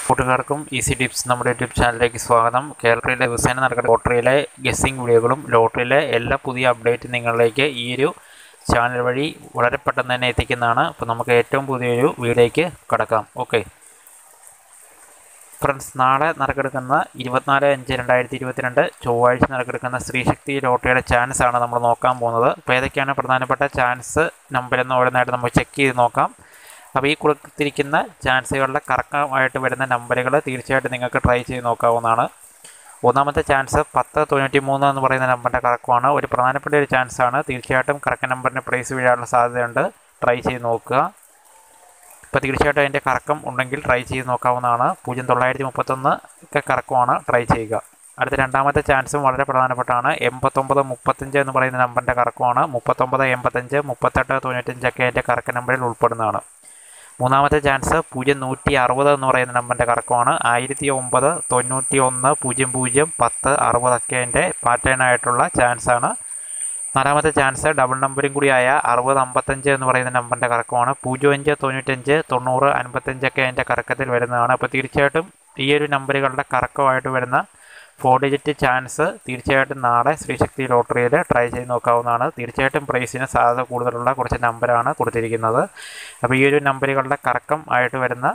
കൂട്ടുകാർക്കും easy tips നമ്മുടെ YouTube ചാനലിലേക്ക് സ്വാഗതം കേരളത്തിലെ ദിവസേന നടക്കുന്ന ലോട്ടറിയിലെ ഗസ്സിംഗ് വീഡിയോകളും ലോട്ടറിയിലെ എല്ലാ പുതിയ അപ്ഡേറ്റും നിങ്ങളിലേക്ക് ഈ ഒരു ചാനൽ വഴി വളരെ പെട്ടെന്ന് തന്നെ എത്തിക്കുന്നതാണ് അപ്പോൾ നമുക്ക് ഏറ്റവും പുതിയൊരു വീഡിയോയ്ക്ക് കടക്കാം ഓക്കെ ഫ്രണ്ട്സ് നാളെ നറുക്കെടുക്കുന്ന ഇരുപത്തിനാല് അഞ്ച് രണ്ടായിരത്തി ഇരുപത്തിരണ്ട് ചൊവ്വാഴ്ച നറുക്കെടുക്കുന്ന സ്ത്രീശക്തി ലോട്ടറിയുടെ ചാൻസ് ആണ് നമ്മൾ നോക്കാൻ പോകുന്നത് അപ്പോൾ ഏതൊക്കെയാണ് പ്രധാനപ്പെട്ട ചാൻസ് നമ്പർ എന്ന് ഓരോന്നായിട്ട് നമ്മൾ ചെക്ക് ചെയ്ത് നോക്കാം അപ്പോൾ ഈ കൊടുത്തിരിക്കുന്ന ചാൻസുകളുടെ കറക്കമായിട്ട് വരുന്ന നമ്പറുകൾ തീർച്ചയായിട്ടും നിങ്ങൾക്ക് ട്രൈ ചെയ്ത് നോക്കാവുന്നതാണ് ഒന്നാമത്തെ ചാൻസ് പത്ത് തൊണ്ണൂറ്റി മൂന്ന് എന്ന് പറയുന്ന നമ്പറിൻ്റെ കറക്കമാണ് ഒരു പ്രധാനപ്പെട്ട ഒരു ചാൻസാണ് തീർച്ചയായിട്ടും കറക്റ്റ് നമ്പറിന് പ്രൈസ് വീഴാനുള്ള സാധ്യതയുണ്ട് ട്രൈ ചെയ്ത് നോക്കുക ഇപ്പോൾ തീർച്ചയായിട്ടും അതിൻ്റെ കറക്കം ഉണ്ടെങ്കിൽ ട്രൈ ചെയ്ത് നോക്കാവുന്നതാണ് പൂജ്യം തൊള്ളായിരത്തി മുപ്പത്തൊന്ന് ഒക്കെ കറക്കമാണ് ട്രൈ ചെയ്യുക അടുത്ത രണ്ടാമത്തെ ചാൻസും വളരെ പ്രധാനപ്പെട്ടാണ് എൺപത്തൊമ്പത് മുപ്പത്തഞ്ച് എന്ന് പറയുന്ന നമ്പറിൻ്റെ കറക്കമാണ് മുപ്പത്തൊമ്പത് എൺപത്തഞ്ച് മുപ്പത്തെട്ട് തൊണ്ണൂറ്റഞ്ചൊക്കെ അതിൻ്റെ കറക്ക നമ്പറിൽ ഉൾപ്പെടുന്നതാണ് മൂന്നാമത്തെ ചാൻസ് പൂജ്യം നൂറ്റി അറുപത് എന്ന് പറയുന്ന നമ്പറിൻ്റെ കറക്കമാണ് ആയിരത്തി ഒമ്പത് തൊണ്ണൂറ്റി ഒന്ന് പൂജ്യം പൂജ്യം പത്ത് അറുപതൊക്കെ അതിൻ്റെ പാറ്റേൺ ആയിട്ടുള്ള ചാൻസാണ് നാലാമത്തെ ചാൻസ് ഡബിൾ നമ്പറും കൂടിയായ അറുപത് അമ്പത്തഞ്ച് എന്ന് പറയുന്ന നമ്പറിൻ്റെ കറക്കമാണ് പൂജ്യം അഞ്ച് തൊണ്ണൂറ്റഞ്ച് തൊണ്ണൂറ് അൻപത്തഞ്ചൊക്കെ അതിൻ്റെ കറക്കത്തിൽ വരുന്നതാണ് അപ്പോൾ തീർച്ചയായിട്ടും ഈ ഒരു നമ്പറുകളുടെ കറക്കമായിട്ട് വരുന്ന ഫോർ ഡിജിറ്റ് ചാൻസ് തീർച്ചയായിട്ടും നാളെ ശ്രീശക്തി ലോട്ടറിയിൽ ട്രൈ ചെയ്ത് നോക്കാവുന്നതാണ് തീർച്ചയായിട്ടും പ്രൈസിന് സാധ്യത കൂടുതലുള്ള കുറച്ച് നമ്പറാണ് കൊടുത്തിരിക്കുന്നത് അപ്പോൾ ഈ ഒരു നമ്പറുകളുടെ കറക്കം ആയിട്ട് വരുന്ന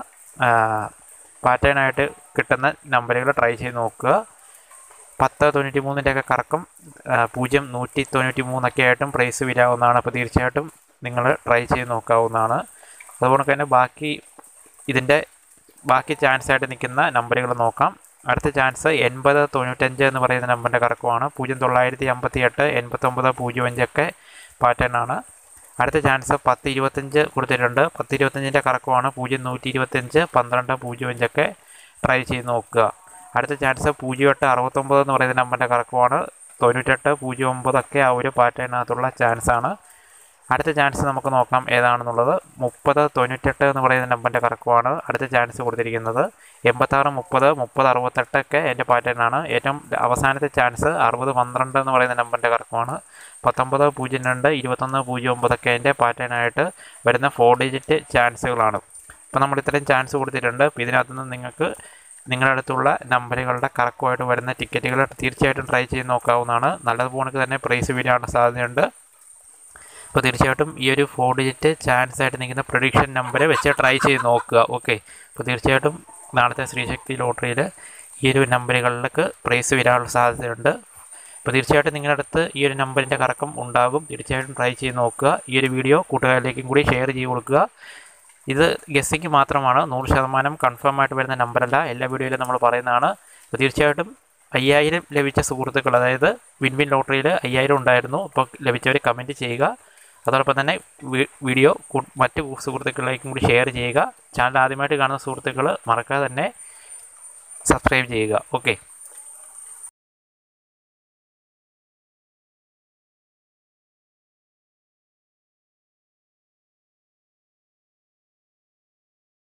പാറ്റേൺ ആയിട്ട് കിട്ടുന്ന നമ്പറുകൾ ട്രൈ ചെയ്ത് നോക്കുക പത്ത് തൊണ്ണൂറ്റി മൂന്നിൻ്റെയൊക്കെ കറക്കം പൂജ്യം നൂറ്റി തൊണ്ണൂറ്റി മൂന്നൊക്കെ ആയിട്ടും പ്രൈസ് വരാവുന്നതാണ് അപ്പോൾ തീർച്ചയായിട്ടും നിങ്ങൾ ട്രൈ ചെയ്ത് നോക്കാവുന്നതാണ് അതുകൊണ്ട് തന്നെ ബാക്കി ഇതിൻ്റെ ബാക്കി ചാൻസ് ആയിട്ട് നിൽക്കുന്ന നമ്പറുകൾ നോക്കാം അടുത്ത ചാൻസ് എൺപത് തൊണ്ണൂറ്റഞ്ച് എന്ന് പറയുന്ന നമ്പറിൻ്റെ കറക്കമാണ് പൂജ്യം തൊള്ളായിരത്തി അമ്പത്തി എട്ട് എൺപത്തൊമ്പത് പൂജ്യം അഞ്ചൊക്കെ പാറ്റേൺ ആണ് അടുത്ത ചാൻസ് പത്ത് ഇരുപത്തഞ്ച് കൊടുത്തിട്ടുണ്ട് പത്ത് ഇരുപത്തഞ്ചിൻ്റെ കറക്കമാണ് പൂജ്യം നൂറ്റി ഇരുപത്തഞ്ച് പന്ത്രണ്ട് പൂജ്യം അഞ്ചൊക്കെ ട്രൈ ചെയ്ത് നോക്കുക അടുത്ത ചാൻസ് പൂജ്യം എട്ട് അറുപത്തൊമ്പത് എന്ന് പറയുന്ന നമ്പറിൻ്റെ കറക്കമാണ് തൊണ്ണൂറ്റെട്ട് പൂജ്യം ഒമ്പതൊക്കെ ആ ഒരു പാറ്റേണിനകത്തുള്ള ചാൻസാണ് അടുത്ത ചാൻസ് നമുക്ക് നോക്കാം ഏതാണെന്നുള്ളത് മുപ്പത് തൊണ്ണൂറ്റെട്ട് എന്ന് പറയുന്ന നമ്പറിൻ്റെ കറക്കമാണ് അടുത്ത ചാൻസ് കൊടുത്തിരിക്കുന്നത് എൺപത്താറ് മുപ്പത് മുപ്പത് അറുപത്തെട്ടൊക്കെ എൻ്റെ പാറ്റേണാണ് ഏറ്റവും അവസാനത്തെ ചാൻസ് അറുപത് പന്ത്രണ്ട് എന്ന് പറയുന്ന നമ്പറിൻ്റെ കറക്കമാണ് പത്തൊമ്പത് പൂജ്യം രണ്ട് ഇരുപത്തൊന്ന് പൂജ്യം ഒമ്പതൊക്കെ അതിൻ്റെ പാറ്റേണായിട്ട് വരുന്ന ഫോർ ഡിജിറ്റ് ചാൻസുകളാണ് അപ്പോൾ നമ്മൾ ഇത്രയും ചാൻസ് കൊടുത്തിട്ടുണ്ട് അപ്പോൾ ഇതിനകത്തുനിന്ന് നിങ്ങൾക്ക് നിങ്ങളുടെ അടുത്തുള്ള നമ്പറുകളുടെ കറക്കമായിട്ട് വരുന്ന ടിക്കറ്റുകൾ തീർച്ചയായിട്ടും ട്രൈ ചെയ്ത് നോക്കാവുന്നതാണ് നല്ലതുപോലെ തന്നെ പ്രൈസ് വീഴാനുള്ള സാധ്യതയുണ്ട് അപ്പോൾ തീർച്ചയായിട്ടും ഈ ഒരു ഫോർ ഡിജിറ്റ് ചാൻസ് ആയിട്ട് നിൽക്കുന്ന പ്രൊഡിക്ഷൻ നമ്പർ വെച്ച് ട്രൈ ചെയ്ത് നോക്കുക ഓക്കെ അപ്പോൾ തീർച്ചയായിട്ടും നാളത്തെ ശ്രീശക്തി ലോട്ടറിയിൽ ഈ ഒരു നമ്പറുകളിലേക്ക് പ്രൈസ് വരാനുള്ള സാധ്യതയുണ്ട് അപ്പോൾ തീർച്ചയായിട്ടും നിങ്ങളുടെ അടുത്ത് ഈ ഒരു നമ്പറിൻ്റെ കറക്കം ഉണ്ടാകും തീർച്ചയായിട്ടും ട്രൈ ചെയ്ത് നോക്കുക ഈ ഒരു വീഡിയോ കൂട്ടുകാരിലേക്കും കൂടി ഷെയർ ചെയ്ത് കൊടുക്കുക ഇത് ഗസ്സിങ് മാത്രമാണ് നൂറ് ശതമാനം കൺഫേം ആയിട്ട് വരുന്ന നമ്പറല്ല എല്ലാ വീഡിയോയിലും നമ്മൾ പറയുന്നതാണ് അപ്പോൾ തീർച്ചയായിട്ടും അയ്യായിരം ലഭിച്ച സുഹൃത്തുക്കൾ അതായത് വിൻ വിൻ ലോട്ടറിയിൽ അയ്യായിരം ഉണ്ടായിരുന്നു ഇപ്പോൾ ലഭിച്ചവർ കമൻറ്റ് ചെയ്യുക അതോടൊപ്പം തന്നെ വീഡിയോ മറ്റ് സുഹൃത്തുക്കളിലേക്കും കൂടി ഷെയർ ചെയ്യുക ചാനൽ ആദ്യമായിട്ട് കാണുന്ന സുഹൃത്തുക്കൾ മറക്കാതെ തന്നെ സബ്സ്ക്രൈബ് ചെയ്യുക ഓക്കെ